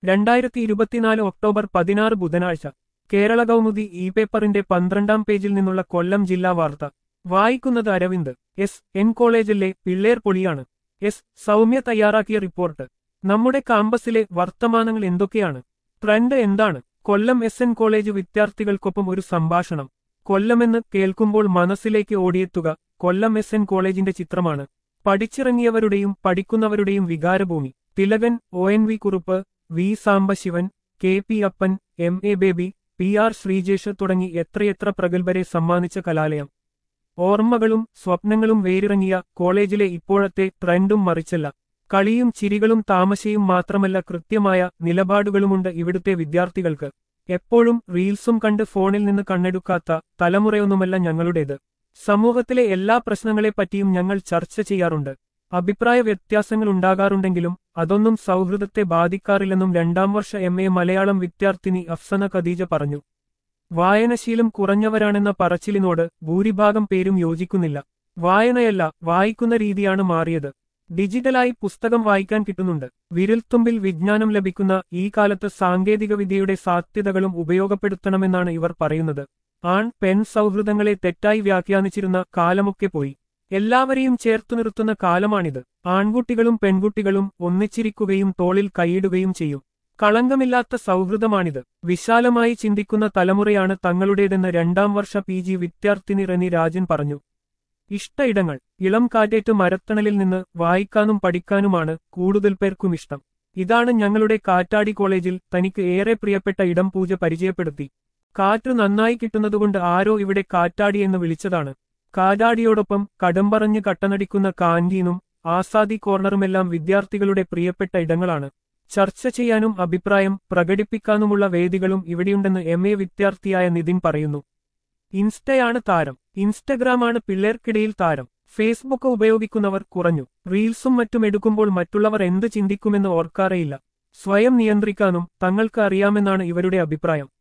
രണ്ടായിരത്തി ഇരുപത്തിനാല് ഒക്ടോബർ പതിനാറ് ബുധനാഴ്ച കേരള കൗമുദി ഇ പേപ്പറിന്റെ പന്ത്രണ്ടാം പേജിൽ നിന്നുള്ള കൊല്ലം ജില്ലാ വാർത്ത വായിക്കുന്നത് അരവിന്ദ് എസ് എൻ കോളേജിലെ പിള്ളേർ പൊളിയാണ് എസ് സൗമ്യ തയ്യാറാക്കിയ റിപ്പോർട്ട് നമ്മുടെ കാമ്പസിലെ വർത്തമാനങ്ങൾ എന്തൊക്കെയാണ് ട്രെൻഡ് എന്താണ് കൊല്ലം എസ് എൻ കോളേജ് വിദ്യാർത്ഥികൾക്കൊപ്പം ഒരു സംഭാഷണം കൊല്ലമെന്ന് കേൾക്കുമ്പോൾ മനസ്സിലേക്ക് ഓടിയെത്തുക കൊല്ലം എസ് എൻ കോളേജിന്റെ ചിത്രമാണ് പഠിച്ചിറങ്ങിയവരുടെയും പഠിക്കുന്നവരുടെയും വികാരഭൂമി Thilakan O N V Kurup V Sambasivan K P Appan M A Baby P R Sreejesh തുടങ്ങി എത്രയെത്ര പ്രഗത്ഭരെ സമ്മാനിച്ച കലാലയം ഓർമ്മകളും സ്വപ്നങ്ങളും വേരിറങ്ങിയ കോളേജിലെ ഇപ്പോഴത്തെ ട്രെൻഡും മറിച്ചല്ല കളിയും ചിരികളും താമശയും മാത്രമല്ല കൃത്യമായ നിലപാടുകളുമുണ്ട് ഇവിടുത്തെ വിദ്യാർത്ഥികൾക്ക് എപ്പോഴും റീൽസും കണ്ട് ഫോണിൽ നിന്ന് കണ്ണെടുക്കാത്ത തലമുറയൊന്നുമല്ല ഞങ്ങളുടേത് സമൂഹത്തിലെ എല്ലാ പ്രശ്നങ്ങളെപ്പറ്റിയും ഞങ്ങൾ ചർച്ച ചെയ്യാറുണ്ട് അഭിപ്രായ വ്യത്യാസങ്ങൾ ഉണ്ടാകാറുണ്ടെങ്കിലും അതൊന്നും സൗഹൃദത്തെ ബാധിക്കാറില്ലെന്നും രണ്ടാം വർഷ എം എ മലയാളം വിദ്യാർത്ഥിനി അഫ്സന ഖദീജ പറഞ്ഞു വായനശീലം കുറഞ്ഞവരാണെന്ന പറച്ചിലിനോട് ഭൂരിഭാഗം പേരും യോജിക്കുന്നില്ല വായനയല്ല വായിക്കുന്ന രീതിയാണ് മാറിയത് ഡിജിറ്റലായി പുസ്തകം വായിക്കാൻ കിട്ടുന്നുണ്ട് വിരൽത്തുമ്പിൽ വിജ്ഞാനം ലഭിക്കുന്ന ഈ കാലത്ത് സാങ്കേതികവിദ്യയുടെ സാധ്യതകളും ഉപയോഗപ്പെടുത്തണമെന്നാണ് ഇവർ പറയുന്നത് ആൺ പെൺ സൗഹൃദങ്ങളെ തെറ്റായി വ്യാഖ്യാനിച്ചിരുന്ന കാലമൊക്കെ പോയി എല്ലാവരെയും ചേർത്തു നിർത്തുന്ന കാലമാണിത് ആൺകുട്ടികളും പെൺകുട്ടികളും ഒന്നിച്ചിരിക്കുകയും തോളിൽ കൈയിടുകയും ചെയ്യും കളങ്കമില്ലാത്ത സൗഹൃദമാണിത് വിശാലമായി ചിന്തിക്കുന്ന തലമുറയാണ് തങ്ങളുടേതെന്ന് രണ്ടാം വർഷ പി ജി വിദ്യാർത്ഥിനി റനി രാജൻ പറഞ്ഞു ഇഷ്ടയിടങ്ങൾ ഇളം കാറ്റേറ്റ് മരത്തണലിൽ നിന്ന് വായിക്കാനും പഠിക്കാനുമാണ് കൂടുതൽ പേർക്കും ഇഷ്ടം ഇതാണ് ഞങ്ങളുടെ കാറ്റാടി കോളേജിൽ തനിക്ക് ഏറെ പ്രിയപ്പെട്ട ഇടം പൂജ പരിചയപ്പെടുത്തി കാറ്റ് നന്നായി കിട്ടുന്നതുകൊണ്ട് ആരോ ഇവിടെ കാറ്റാടി എന്ന് വിളിച്ചതാണ് കാറ്റാടിയോടൊപ്പം കടമ്പറഞ്ഞ് കട്ടനടിക്കുന്ന കാന്റീനും ആസാദി കോർണറുമെല്ലാം വിദ്യാർത്ഥികളുടെ പ്രിയപ്പെട്ട ഇടങ്ങളാണ് ചർച്ച ചെയ്യാനും അഭിപ്രായം പ്രകടിപ്പിക്കാനുമുള്ള വേദികളും ഇവിടെയുണ്ടെന്ന് എം എ വിദ്യാർത്ഥിയായ നിതിൻ പറയുന്നു ഇൻസ്റ്റയാണ് താരം ഇൻസ്റ്റഗ്രാമാണ് പിള്ളേർക്കിടയിൽ താരം ഫേസ്ബുക്ക് ഉപയോഗിക്കുന്നവർ കുറഞ്ഞു റീൽസും മറ്റും എടുക്കുമ്പോൾ മറ്റുള്ളവർ എന്ത് ചിന്തിക്കുമെന്ന് ഓർക്കാറേയില്ല സ്വയം നിയന്ത്രിക്കാനും തങ്ങൾക്ക് അറിയാമെന്നാണ് ഇവരുടെ അഭിപ്രായം